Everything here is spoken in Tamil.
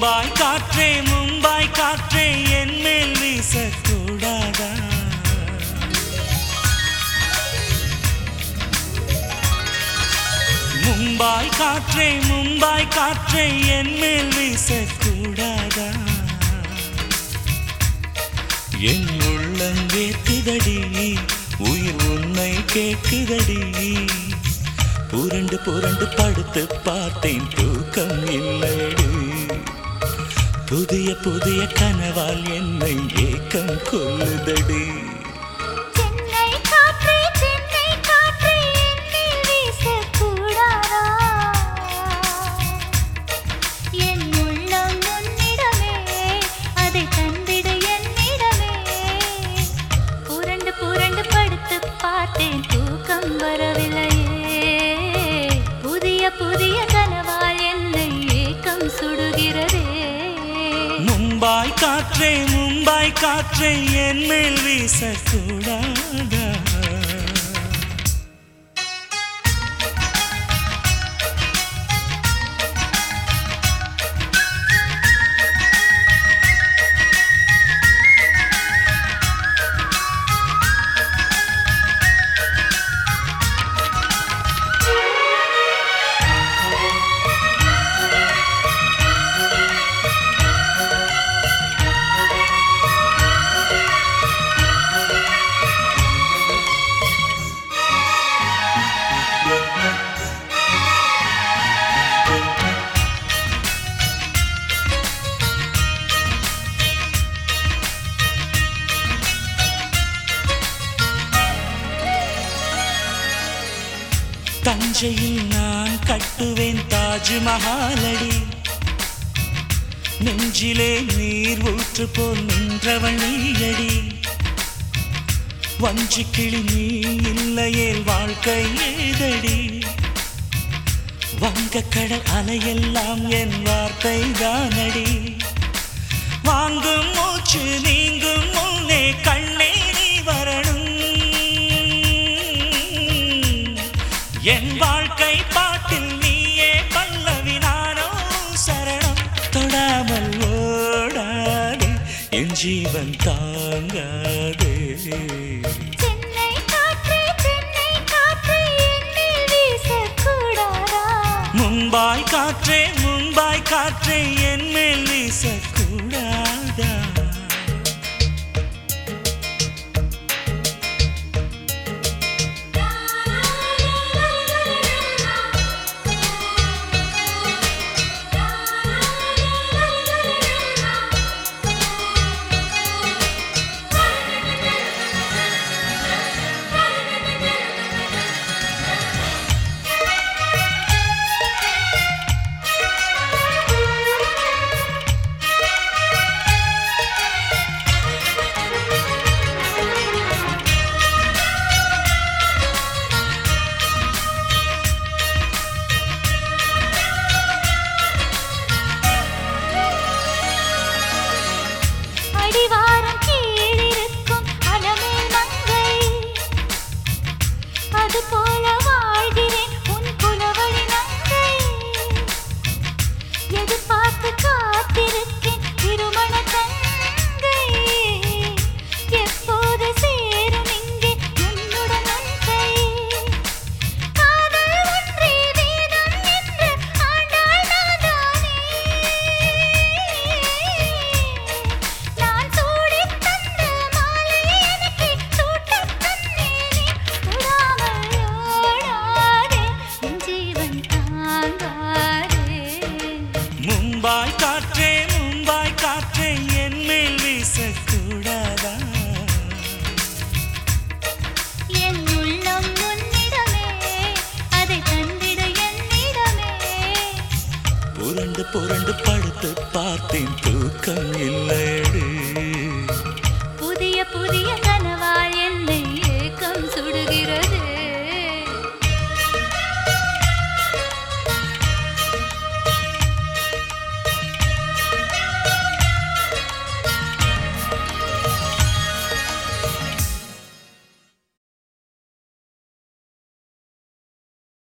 மும்பாய் காற்றே மும்பாய் காற்றே என் மேல் வீசக்கூடாதா மும்பாய் காற்றே மும்பாய் காற்றே என் மேல் வீசக்கூடாதா என் உள்ளம் வேத்துதடி உயிர் உன்னை கேட்குதடி புரண்டு புரண்டு படுத்து பார்த்தேன் தூக்கம் இல்லையடி புதிய புதிய கனவால் என்னை ஏக்கம் கொள்ளுதடி சென்னை காற்றே சென்னை காற்றே என்னில் வீசக்கூடாதா என் உள்ளம் உன்னிடமே அதை தந்திடு என்னிடமே புரண்டு புரண்டு படுத்து பார்த்தேன் தூக்கம் வரவில்லையே புதிய புதிய கனவால் என்னை ஏக்கம் சுடுகிறதே மும்பாய் காற்றே மும்பாய் காற்றே என் மேல் வீசக்கூடாதா தஞ்சையில் நான் கட்டுவேன் தாஜ்மஹாலடி நெஞ்சிலே நீர் ஊற்று போல் நின்றவள் நீயடி வஞ்சி கிளி நீ இல்லையேல் வாழ்க்கை ஏதடி வங்கக்கடல் அலையெல்லாம் என் வார்த்தை தானடி வாங்கும் மூச்சு நீங்கும் முன்னே கண்ணே நீ வரணும் என் வாழ்க்கை பாட்டில் நீயே பல்லவி நானோ சரணம் தொடாமல் ஓடாதே என் ஜீவன் தாங்காதே சென்னை காற்றே சென்னை காற்றே என்னில் வீசக்கூடாதா மும்பாய் காற்றே மும்பாய் காற்றே என் மேல் வீசக்கூடாதா அடிவாரம் கீழிருக்கும் அலமேல் மங்கை அது போல வாழ்கிறேன் உன் குலவழி நங்கை எதிர்பார்த்து காத்திருக்கேன் திருமண தங்கை எப்போது சேரும் இங்கே என்னுடன் உன் கை காதல் ஒன்றே வேதம் என்று ஆண்டாள் நாதானே நான் சூடித் தந்த மாலையை எனக்கே சூட்டத் தந்தேனே தொடாமல் ஓடாதே என் ஜீவன் தாங்காதே மும்பாய் காற்றே மும்பாய் காற்றே என் மேல் வீசக்கூடாதா என் உள்ளம் உன்னிடமே அதை தந்திட என்னிடமே புரண்டு புரண்டு படுத்து பார்த்தேன் தூக்கம் இல்லையடி புதிய புதிய